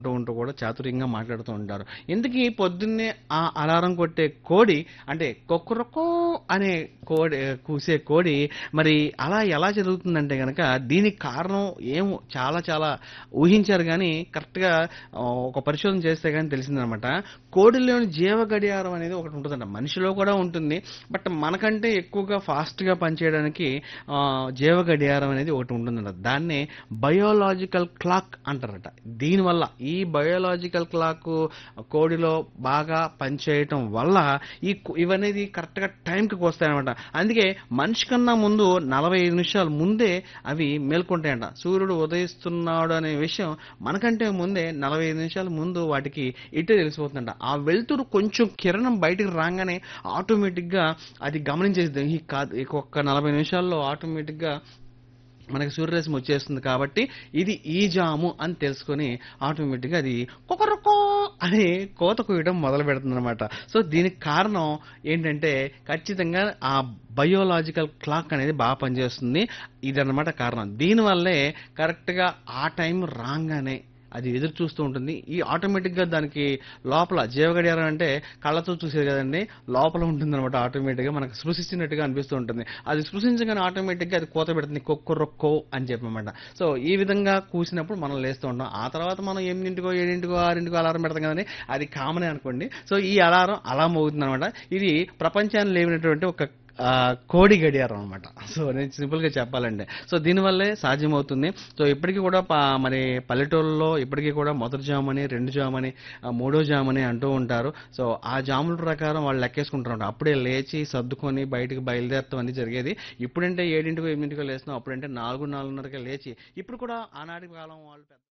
ఉంటూ ఉంటూ కూడా చాతుర్యంగా మాట్లాడుతూ ఉంటారు ఎందుకు పొద్దున్నే ఆ అలారం కొట్టే కోడి అంటే కొక్కరొక్కో అనే కోడి కూసే కోడి మరి అలా ఎలా జరుగుతుందంటే కనుక దీనికి కారణం ఏమో చాలా చాలా ఊహించారు కానీ కరెక్ట్గా ఆ, ఒక పరిశోధన చేస్తే కానీ తెలిసిందనమాట కోడిలోని జీవ గడియారం అనేది ఒకటి ఉంటుందంట మనిషిలో కూడా ఉంటుంది బట్ మనకంటే ఎక్కువగా ఫాస్ట్గా పనిచేయడానికి ఆ, జీవ గడియారం అనేది ఒకటి ఉంటుందంట దాన్నే బయోలాజికల్ క్లాక్ అంటారట దీనివల్ల ఈ బయోలాజికల్ క్లాక్ కోడిలో బాగా పనిచేయటం వల్ల ఈ కు- ఇవనేది కరెక్ట్గా టైంకి వస్తాయన్నమాట అందుకే మనిషి కన్నా ముందు నలభై ఐదు నిమిషాల ముందే అవి మేల్కొంటాయంట సూర్యుడు ఉదయిస్తున్నాడు అనే విషయం మనకంటే ముందే నలభై ఐదు నిమిషాల ముందు వాటికి ఇటే తెలిసిపోతుందంట ఆ వెలుతురు కొంచెం కిరణం బయటికి రాగానే ఆటోమేటిక్గా అది గమనించేది ఈ కాదు ఈ ఒక్క నలభై నిమిషాల్లో ఆటోమేటిక్గా మనకి సూర్యరశ్మి వచ్చేస్తుంది కాబట్టి ఇది ఈ జాము అని తెలుసుకొని ఆటోమేటిక్గా అది కొకరకో అని కోత కూయడం మొదలు పెడుతుంది అనమాట సో దీనికి కారణం ఏంటంటే ఖచ్చితంగా ఆ బయోలాజికల్ క్లాక్ అనేది బాగా పనిచేస్తుంది ఇదన్నమాట కారణం దీనివల్లే కరెక్ట్గా ఆ టైం రాగానే అది ఎదురు చూస్తూ ఉంటుంది ఈ ఆటోమేటిక్గా దానికి లోపల జీవగడియారం అంటే కళ్ళతో చూసేది కదండి లోపల ఉంటుంది అనమాట ఆటోమేటిక్గా మనకు స్పృశించినట్టుగా అనిపిస్తూ ఉంటుంది అది స్పృశించగానే ఆటోమేటిక్గా అది కోత పెడుతుంది కొక్కరొక్కో అని చెప్పమాట సో ఈ విధంగా కూసినప్పుడు మనం లేస్తూ ఉంటాం ఆ తర్వాత మనం ఎనిమిదింటికో ఏడింటికో ఆరింటికో అలారం పెడతాం కదండి అది కామనే అనుకోండి సో ఈ అలారం అలా మోగుతుంది అనమాట ఇది ప్రపంచాన్ని లేవినటువంటి ఒక ఆ, కోడి గడియారం అనమాట సో నేను సింపుల్గా చెప్పాలంటే సో దీనివల్లే సాధ్యమవుతుంది సో ఇప్పటికీ కూడా పా- మరి పల్లెటూళ్ళలో ఇప్పటికీ కూడా మొదటి జామని రెండు జామని ఆ, మూడో జామని అంటూ ఉంటారు సో ఆ జాముల ప్రకారం వాళ్ళు లెక్కేసుకుంటారు అప్పుడే లేచి సర్దుకొని బయటకు బయలుదేరటం అనేది జరిగేది ఇప్పుడంటే ఏడింటికో ఎనిమిదింటికో లేస్తున్నాం అప్పుడంటే నాలుగు నాలుగున్నరకే లేచి ఇప్పుడు కూడా ఆనాటి కాలం వాళ్ళు పెద్ద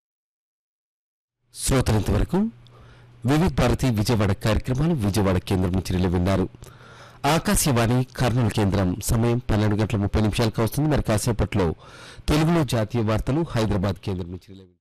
శ్రోతలంతవరకు వివిధ భారతి విజయవాడ కార్యక్రమాలు విజయవాడ కేంద్రం నుంచి నిలవి విన్నారు ఆకాశవాణి కర్నూలు కేంద్రం సమయం పన్నెండు గంటల ముప్పై నిమిషాలకు వస్తుంది మరి కాసేపట్లో తెలుగులో జాతీయ వార్తలు హైదరాబాద్ కేంద్రం నుంచి నిలవి